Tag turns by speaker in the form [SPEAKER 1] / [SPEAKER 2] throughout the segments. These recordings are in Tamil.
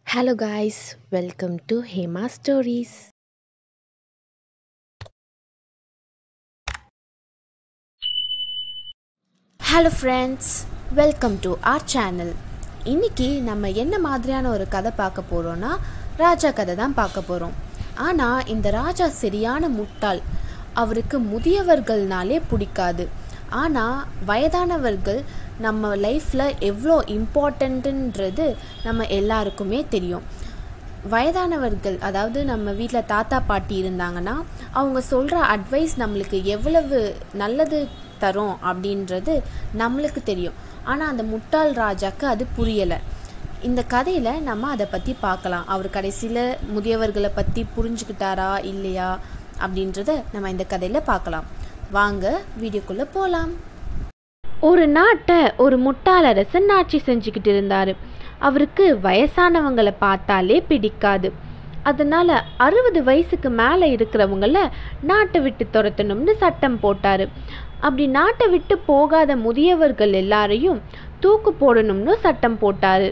[SPEAKER 1] Hello, guys, welcome to Hema Stories.
[SPEAKER 2] Hello friends welcome to our channel இன்னைக்கு நம்ம என்ன மாதிரியான ஒரு கதை பார்க்க போகிறோன்னா ராஜா கதை தான் பார்க்க போகிறோம் ஆனால் இந்த ராஜா சரியான முட்டாள் அவருக்கு முதியவர்கள்னாலே பிடிக்காது ஆனால் வயதானவர்கள் நம்ம லைஃப்பில் எவ்வளோ இம்பார்ட்டண்ட்டுன்றது நம்ம எல்லாருக்குமே தெரியும் வயதானவர்கள் அதாவது நம்ம வீட்டில் தாத்தா பாட்டி இருந்தாங்கன்னா அவங்க சொல்கிற அட்வைஸ் நம்மளுக்கு எவ்வளவு நல்லது தரும் அப்படின்றது நம்மளுக்கு தெரியும் ஆனால் அந்த முட்டாள் ராஜாக்கு அது புரியலை இந்த கதையில் நம்ம அதை பற்றி பார்க்கலாம் அவர் கடைசியில் முதியவர்களை பற்றி புரிஞ்சுக்கிட்டாரா இல்லையா அப்படின்றத நம்ம இந்த கதையில் பார்க்கலாம் வாங்க வீடியோக்குள்ளே போகலாம்
[SPEAKER 1] ஒரு நாட்டை ஒரு முட்டாளரசன் ஆட்சி செஞ்சுக்கிட்டு இருந்தார் அவருக்கு வயசானவங்களை பார்த்தாலே பிடிக்காது அதனால அறுபது வயசுக்கு மேலே இருக்கிறவங்கள நாட்டை விட்டு துரத்தணும்னு சட்டம் போட்டார் அப்படி நாட்டை விட்டு போகாத முதியவர்கள் எல்லாரையும் தூக்கு போடணும்னு சட்டம் போட்டார்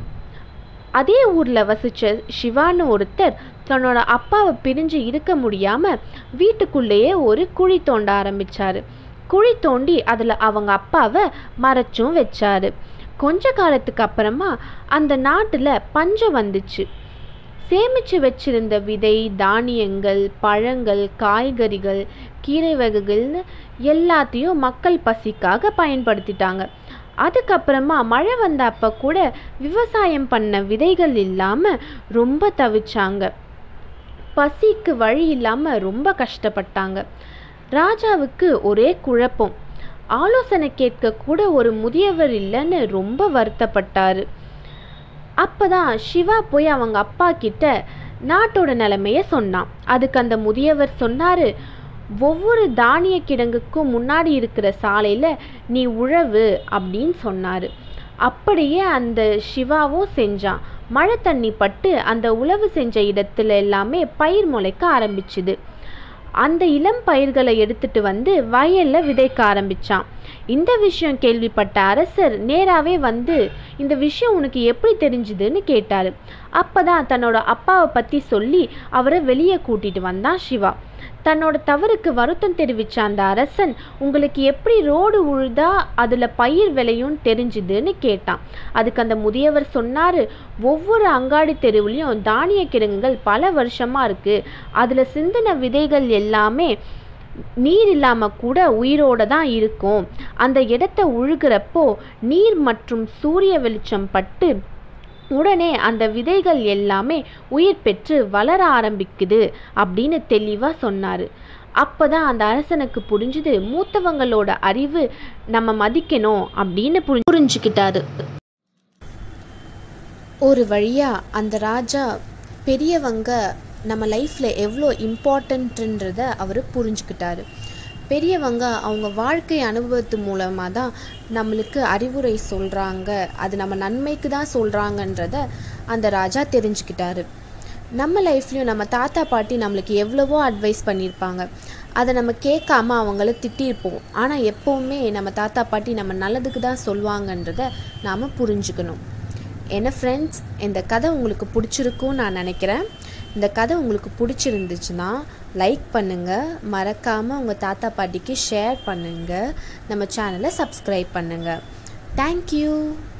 [SPEAKER 1] அதே ஊரில் வசித்த சிவான்னு ஒருத்தர் தன்னோட அப்பாவை பிரிஞ்சு இருக்க முடியாமல் வீட்டுக்குள்ளேயே ஒரு குழி தோண்ட ஆரம்பித்தார் குழி தோண்டி அதில் அவங்க அப்பாவை மறைச்சும் வச்சாரு கொஞ்ச காலத்துக்கு அப்புறமா அந்த நாட்டில் பஞ்சம் வந்துச்சு சேமித்து வச்சிருந்த விதை தானியங்கள் பழங்கள் காய்கறிகள் கீரை வகைகள்னு எல்லாத்தையும் மக்கள் பசிக்காக பயன்படுத்திட்டாங்க அதுக்கப்புறமா மழை வந்த அப்போ கூட விவசாயம் பண்ண விதைகள் இல்லாமல் ரொம்ப தவிச்சாங்க பசிக்கு வழி இல்லாமல் ரொம்ப கஷ்டப்பட்டாங்க ராஜாவுக்கு ஒரே குழப்பம் ஆலோசனை கேட்க கூட ஒரு முதியவர் இல்லைன்னு ரொம்ப வருத்தப்பட்டாரு அப்பதான் சிவா போய் அவங்க அப்பா கிட்ட நாட்டோட நிலைமைய சொன்னான் அதுக்கு அந்த முதியவர் சொன்னாரு ஒவ்வொரு தானிய கிடங்குக்கும் முன்னாடி இருக்கிற சாலையில நீ உழவு அப்படின்னு சொன்னாரு அப்படியே அந்த சிவாவும் செஞ்சான் மழை தண்ணி பட்டு அந்த உழவு செஞ்ச இடத்துல எல்லாமே பயிர் முளைக்க ஆரம்பிச்சுது அந்த இளம் பயிர்களை எடுத்துட்டு வந்து வயல்ல விதைக்க ஆரம்பிச்சான் இந்த விஷயம் கேள்விப்பட்ட அரசர் நேராவே வந்து இந்த விஷயம் உனக்கு எப்படி தெரிஞ்சுதுன்னு கேட்டாரு அப்பதான் தன்னோட அப்பாவை பத்தி சொல்லி அவரை வெளியே கூட்டிட்டு வந்தான் சிவா தன்னோட தவறுக்கு வருத்தம் தெரிவிச்ச அந்த அரசன் உங்களுக்கு எப்படி ரோடு உழுதா அதுல பயிர் விளையும் தெரிஞ்சுதுன்னு கேட்டான் அதுக்கு அந்த முதியவர் சொன்னாரு ஒவ்வொரு அங்காடி தெருவுலையும் தானிய கிடங்குகள் பல வருஷமா இருக்கு அதுல சிந்தின விதைகள் எல்லாமே நீர் இல்லாம கூட உயிரோட தான் இருக்கும் அந்த இடத்த உழுகிறப்போ நீர் மற்றும் சூரிய வெளிச்சம் பட்டு உடனே அந்த விதைகள் எல்லாமே உயிர் பெற்று வளர ஆரம்பிக்குது அப்படின்னு தெளிவாக சொன்னார் அப்பதான் அந்த அரசனுக்கு புரிஞ்சுது மூத்தவங்களோட அறிவு நம்ம மதிக்கணும் அப்படின்னு புரி புரிஞ்சுக்கிட்டாரு
[SPEAKER 2] ஒரு வழியாக அந்த ராஜா பெரியவங்க நம்ம லைஃப்பில் எவ்வளோ இம்பார்ட்டன்ட்ன்றத அவர் புரிஞ்சுக்கிட்டாரு பெரியவங்க அவங்க வாழ்க்கை அனுபவத்து மூலமாக தான் நம்மளுக்கு அறிவுரை சொல்கிறாங்க அது நம்ம நன்மைக்கு தான் சொல்கிறாங்கன்றத அந்த ராஜா தெரிஞ்சுக்கிட்டாரு நம்ம லைஃப்லையும் நம்ம தாத்தா பாட்டி நம்மளுக்கு எவ்வளவோ அட்வைஸ் பண்ணியிருப்பாங்க அதை நம்ம கேட்காம அவங்கள திட்டியிருப்போம் ஆனால் எப்போவுமே நம்ம தாத்தா பாட்டி நம்ம நல்லதுக்கு தான் சொல்லுவாங்கன்றத நாம் புரிஞ்சுக்கணும் என்ன ஃப்ரெண்ட்ஸ் இந்த கதை உங்களுக்கு பிடிச்சிருக்கும்னு நான் நினைக்கிறேன் இந்த கதை உங்களுக்கு பிடிச்சிருந்துச்சுன்னா லைக் பண்ணுங்கள் மறக்காமல் உங்கள் தாத்தா பாட்டிக்கு ஷேர் பண்ணுங்கள் நம்ம சேனலை சப்ஸ்கிரைப் பண்ணுங்கள் தேங்க்யூ